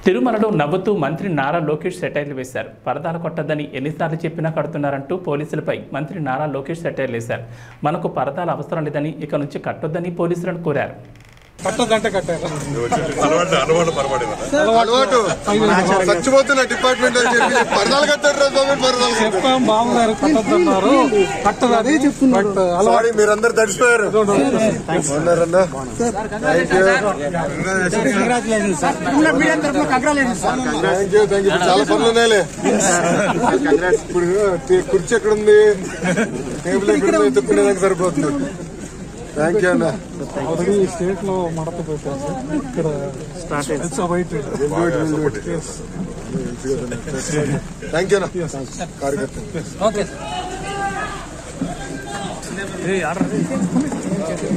తిరుమలలో నవ్వుతూ మంత్రి నారా లోకేష్ సెటైర్లు వేశారు పరదాలు కొట్టద్దని ఎన్నిసార్లు చెప్పినా కడుతున్నారంటూ పోలీసులపై మంత్రి నారా లోకేష్ సెటైర్లు వేశారు మనకు పరదాల అవసరం లేదని ఇక నుంచి కట్టొద్దని పోలీసులను కోరారు కట్టదంటే కట్టారు అలవాటు అలవాటు పొరపాటు అలవాటు చచ్చిపోతున్న డిపార్ట్మెంట్ అని చెప్పి పరదాలు కట్టారు రా స్వామి పరదాలు కట్టారు. చెప్పాం బాబు గారు కట్టద్దన్నారు కట్టదని చెప్తున్నారు సారీ మీరందరూ తడిసిపోయారు ఉన్నారన్నా thank you thank you thank you చాలా పనులు ఉన్నాయిలే ఇప్పుడు టీ- కుర్చీ ఎక్కడ ఉంది టేబుల్ ఎక్కడ ఉంది ఎత్తుక్కునేదానికి సరిపోతుంది థ్యాంక్ యూ అన్న ఆల్రెడీ స్టేట్ లో మడత పెట్టారు సార్. ఇక్కడ స్టార్ట్ బయట థ్యాంక్ యూ అన్న కార్యకర్త